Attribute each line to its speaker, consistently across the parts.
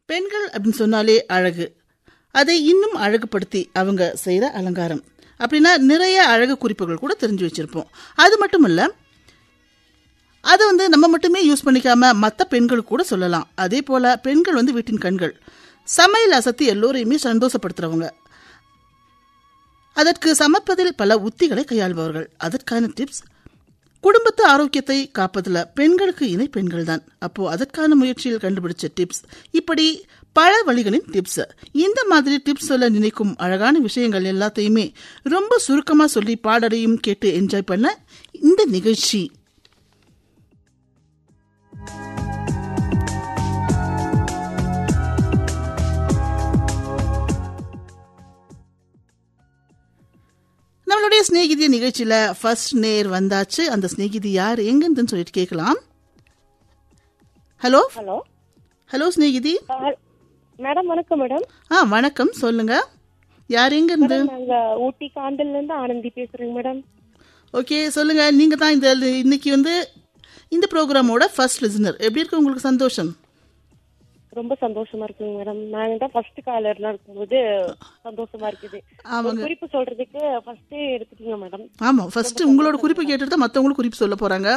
Speaker 1: பெண்கள் அப்படின்னு சொன்னாலே அழகு அதை இன்னும் அழகுபடுத்தி அவங்க செய்கிற அலங்காரம் அப்படின்னா நிறைய அழகு குறிப்புகள் கூட தெரிஞ்சு வச்சிருப்போம் அது மட்டும் இல்லை அதை வந்து நம்ம மட்டுமே யூஸ் பண்ணிக்காம மற்ற பெண்கள் கூட சொல்லலாம் அதே போல பெண்கள் வந்து வீட்டின் கண்கள் சமையல் அசத்தி எல்லோரையுமே சந்தோஷப்படுத்துறவங்க அதற்கு சமைப்பதில் பல உத்திகளை கையாள்பவர்கள் அதற்கான டிப்ஸ் குடும்பத்து ஆரோக்கியத்தை காப்பதில் பெண்களுக்கு இணை பெண்கள் தான் அப்போ அதற்கான முயற்சியில் கண்டுபிடிச்ச டிப்ஸ் இப்படி பல வழிகளின் டிப்ஸ் இந்த மாதிரி டிப்ஸ் சொல்ல நினைக்கும் அழகான விஷயங்கள் எல்லாத்தையுமே ரொம்ப சுருக்கமா சொல்லி பாடலையும் கேட்டு என்ஜாய் பண்ண இந்த நிகழ்ச்சி நம்மளுடைய சிநேகிதி நிகழ்ச்சியில ஃபர்ஸ்ட் நேர் வந்தாச்சு அந்த சிநேகிதி யார் எங்கிருந்துன்னு சொல்லிட்டு கேட்கலாம் ஹலோ
Speaker 2: ஹலோ
Speaker 1: ஹலோ சிநேகிதி
Speaker 2: மேடம் வணக்கம் மேடம்
Speaker 1: ஆ வணக்கம் சொல்லுங்க யார் எங்கிருந்து
Speaker 2: நாங்க ஊட்டி காந்தல்ல இருந்து ஆனந்தி பேசுறேங்க மேடம்
Speaker 1: ஓகே சொல்லுங்க நீங்க தான் இந்த இன்னைக்கு வந்து இந்த ப்ரோக்ராமோட ஃபர்ஸ்ட் லிசனர் எப்படி இருக்கு உங்களுக்கு சந்தோஷம்
Speaker 2: ரொம்ப சந்தோஷமா இருக்குங்க மேடம் நாங்க தான் ஃபர்ஸ்ட் காலர்லாம் இருக்கும்போது சந்தோஷமா இருக்குது ஒரு குறிப்பு சொல்றதுக்கு ஃபர்ஸ்டே எடுத்துட்டீங்க மேடம்
Speaker 1: ஆமா ஃபர்ஸ்ட் உங்களோட குறிப்பு கேட்டுட்டு தான் மற்றவங்களும் குறிப்பு சொல்ல போறாங்க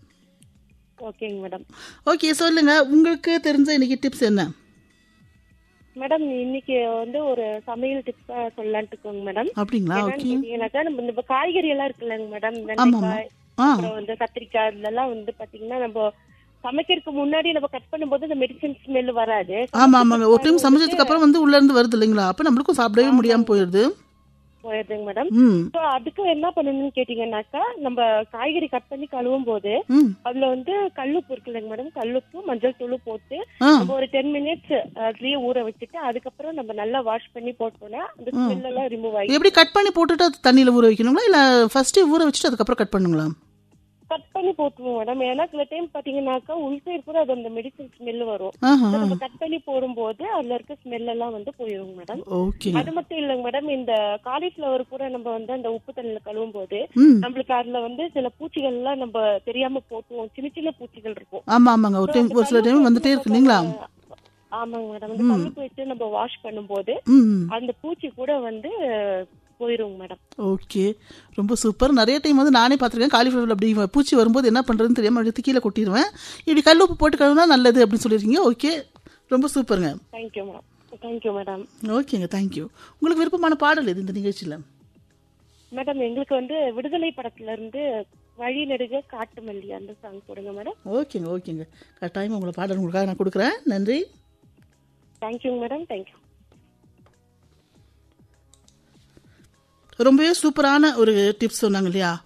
Speaker 2: ஓகேங்க மேடம்
Speaker 1: ஓகே சொல்லுங்க உங்களுக்கு தெரிஞ்ச இன்னைக்கு டிப்ஸ் என்ன
Speaker 2: மேடம் இன்னைக்கு வந்து ஒரு சமையல் டிப்ஸ் தான் சொல்லலான்ட்டு இருக்கோங்க மேடம்
Speaker 1: அப்படிங்களா
Speaker 2: என்னன்னு
Speaker 1: ஓகே
Speaker 2: கேட்டீங்கன்னாக்கா நம்ம இந்த காய்கறி எல்லாம் இருக்குல்லங்க மேடம்
Speaker 1: ஆமா
Speaker 2: வெண்டைக்காய்
Speaker 1: ஆ
Speaker 2: அப்புறம் வந்து கத்திரிக்காய் இதெல்லாம் வந்து பாத்தீங்கன்னா நம்ம சமைக்கிறதுக்கு முன்னாடி நம்ம கட் பண்ணும்போது இந்த மெடிசன் ஸ்மெல் வராது
Speaker 1: ஆமா ஆமாங்க ஒரு டைம் சமைச்சதுக்கு அப்புறம் வந்து உள்ள இருந்து வருது இல்லைங்களா அப்ப நம்மளுக்கும் சாப்பிடவே முடியாம போயிடுது
Speaker 2: போயிருதுங்க மேடம்
Speaker 1: ம்
Speaker 2: ஸோ அதுக்கு என்ன பண்ணணும்னு கேட்டீங்கன்னாக்கா நம்ம காய்கறி கட் பண்ணி கழுவும் போது
Speaker 1: ம்
Speaker 2: அதுல வந்து கல்லுப்பு இருக்குல்லங்க மேடம் கல்லுப்பு மஞ்சள் தூள் போட்டு
Speaker 1: ஆ
Speaker 2: நம்ம ஒரு டென் மினிட்ஸ் அதுலயே ஊற வச்சுட்டு அதுக்கப்புறம் நம்ம நல்லா வாஷ் பண்ணி போட்டோம்னா அந்த ஸ்மெல் எல்லாம் ரிமூவ் ஆகி
Speaker 1: எப்படி கட் பண்ணி போட்டுட்டு அது தண்ணியில ஊற வைக்கணுங்களா இல்ல ஃபர்ஸ்டே ஊற வச்சுட்டு அதுக்கப்புறம் கட் பண்ணுங்களா
Speaker 2: கட் பண்ணி போட்டுருவோம் மேடம் ஏன்னா சில டைம் பாத்தீங்கன்னாக்கா உள் சைடு கூட அது அந்த மெடிசன் ஸ்மெல் வரும்
Speaker 1: ஆஹா
Speaker 2: So, நம்ம கட் பண்ணி போடும்போது அதுல இருக்க ஸ்மெல் எல்லாம் வந்து போயிடும் மேடம்
Speaker 1: ஓகே
Speaker 2: அது மட்டும் இல்லைங்க மேடம் இந்த காலிஃபிளவர் கூட நம்ம வந்து அந்த உப்பு தண்ணியில கழுவும் போது
Speaker 1: ம்
Speaker 2: நம்மளுக்கு அதுல வந்து சில பூச்சிகள் எல்லாம் நம்ம தெரியாம போட்டுவோம் சின்ன சின்ன பூச்சிகள் இருக்கும்
Speaker 1: ஆமா ஆமாங்க ஒரு டைம் ஒரு சில டைம் வந்துட்டே இருக்கு இல்லைங்களா
Speaker 2: ஆமாங்க மேடம் இந்த கல்லுப்பு வச்சு நம்ம வாஷ் பண்ணும்போது
Speaker 1: ம்
Speaker 2: அந்த பூச்சி கூட வந்து போயிருங்க மேடம்
Speaker 1: ஓகே ரொம்ப சூப்பர் நிறைய டைம் வந்து நானே பார்த்துருக்கேன் காலிஃப்ளவர் அப்படி பூச்சி வரும்போது என்ன பண்ணுறதுன்னு தெரியாமல் எடுத்து கீழே கொட்டிடுவேன் இப்படி கல் உப்பு போட்டு கழுவுனா நல்லது அப்படின்னு சொல்லியிருக்கீங்க ஓகே ரொம்ப சூப்பருங்க
Speaker 2: தேங்க்யூ மேடம் தேங்க்யூ மேடம்
Speaker 1: ஓகேங்க தேங்க்யூ உங்களுக்கு விருப்பமான பாடல் இது இந்த நிகழ்ச்சியில்
Speaker 2: மேடம் எங்களுக்கு வந்து விடுதலை படத்துல இருந்து வழி நெடுக காட்டு மல்லி அந்த சாங் போடுங்க மேடம்
Speaker 1: ஓகேங்க ஓகேங்க கட்டாயமாக உங்களை பாடல் உங்களுக்காக நான் கொடுக்குறேன் நன்றி
Speaker 2: தேங்க்யூ மேடம் தேங்க்யூ
Speaker 1: ரொம்பவே சூப்பரான ஒரு டிப்ஸ் சொன்னாங்க இல்லையா